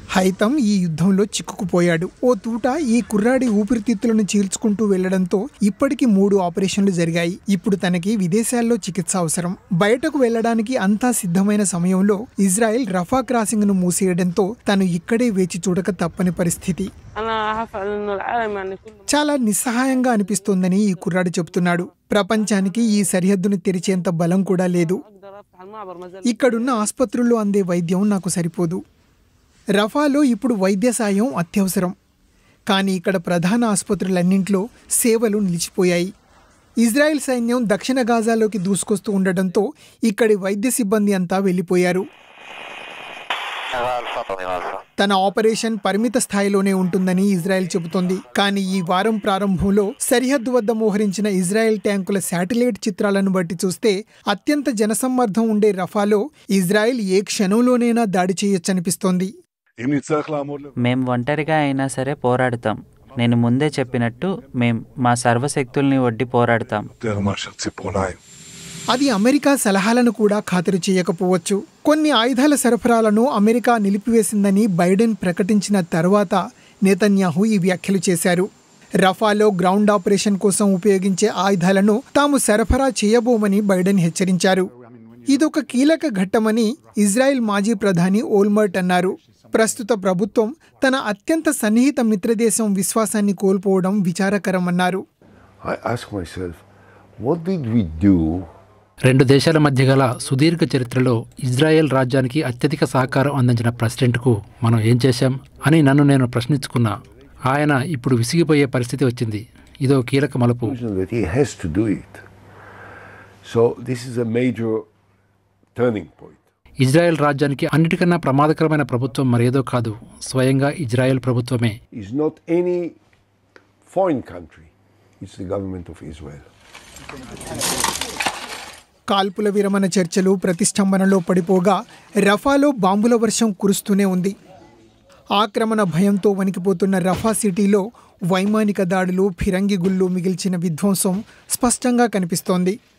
Haytham ఈ యుద్ధంలో చిక్కుకుపోయాడు ఓ తూట ఈ కుర్రాడి ఊపిరితిత్తులను చీల్చుకుంటూ వెళ్లడంతో ఇప్పటికి మూడు ఆపరేషన్లు జరిగాయి ఇప్పుడు తనకి విదేశాల్లో చికిత్స అవసరం బయటకు వెళ్లడానికి అంతా సిద్ధమైన సమయంలో ఇజ్రాయెల్ రఫా క్రాసింగ్ ను మూసేయడంతో తను ఇక్కడే వేచి చూడక తప్పని పరిస్థితి انا هفعل انه العالم يعني كله చాలా నిస్సహాయంగా అనిపిస్తోందని ఈ కుర్రాడు చెబుతున్నాడు ప్రపంచానికి ఈ సరిహద్దును తెరిచేంత బలం కూడా లేదు اقدر افتح المعبر ما زال ఇక్కడున్న ఆసుపత్రుల్లో అందే వైద్యం నాకు సరిపోదు రఫాలో ఇప్పుడు వైద్య సాయం అత్యవసరం కానీ ఇక్కడ ప్రధాన ఆసుపత్రులన్నింటిలో సేవలు నిలిచిపోయాయి ఇజ్రాయెల్ సైన్యం దక్షిణ గాజాలోకి దూసుకొస్తూ ఉండడంతో ఇక్కడి వైద్య సిబ్బంది అంతా వెళ్ళిపోయారు తన ఆపరేషన్ పరిమిత స్థాయిలోనే ఉంటుందని ఇజ్రాయెల్ చెబుతోంది కానీ ఈ వారం ప్రారంభంలో సరిహద్దు వద్ద మోహరించిన ఇజ్రాయెల్ ట్యాంకుల శాటిలైట్ చిత్రాలను బట్టి చూస్తే అత్యంత జనసమ్మర్దం ఉండే రఫాలో ఇజ్రాయెల్ ఏ క్షణంలోనైనా దాడి చేయొచ్చనిపిస్తోంది אם נצטרך לעמוד לבד. మేం ఒంటరిగా అయినా సరే పోరాడతాం నేను ముందే చెప్పినట్టు మేం మా సర్వశక్తుల్ని ఒడ్డి పోరాడతాం יותר מאשר ציפורניים. అది అమెరికా సలహాలను కూడా ఖాతరు చేయకపోవచ్చు కొన్ని ఆయుధాల సరఫరాలను అమెరికా నిలిపివేసిందని బైడెన్ ప్రకటించిన తర్వాత నేతన్యాహు ఈ వ్యాఖ్యలు చేశారు రఫాలో గ్రౌండ్ ఆపరేషన్ కోసం ఉపయోగించే ఆయుధాలను తాము సరఫరా చేయబోమని బైడెన్ హెచ్చరించారు ఇదొక కీలక ఘట్టమని ఇజ్రాయెల్ మాజీ ప్రధాని ఓల్మర్ట్ అన్నారు ప్రస్తుత ప్రభుత్వం తన అత్యంత సన్నిహిత మిత్రదేశం విశ్వాసాన్ని కోల్పోవడం విచారకరమన్నారు I ask myself, what did we do రెండు దేశాల మధ్య గల సుదీర్ఘ చరిత్రలో ఇజ్రాయెల్ రాజ్యానికి అత్యధిక సహకారం అందించిన ప్రెసిడెంట్కు మనం ఏం చేశాం అని నన్ను నేను ప్రశ్నించుకున్నా ఆయన ఇప్పుడు విసిగిపోయే పరిస్థితి వచ్చింది ఇదో కీలక మలుపు conclusion that he has to do it? So this is a major turning point. Israel రాజ్యానికి అన్నిటికన్నా ప్రమాదకరమైన ప్రభుత్వం మరేదో కాదు స్వయంగా ఇజ్రాయెల్ ప్రభుత్వమే It's not any foreign country, it's the government of Israel. కాల్పుల విరమణ చర్చలు ప్రతిష్టంభనలో పడిపోగా రఫాలో బాంబుల వర్షం కురుస్తూనే ఉంది ఆక్రమణ భయంతో వణికిపోతున్న రఫా సిటీలో వైమానిక దాడులు ఫిరంగి గుళ్ళు మిగిల్చిన విధ్వంసం స్పష్టంగా కనిపిస్తోంది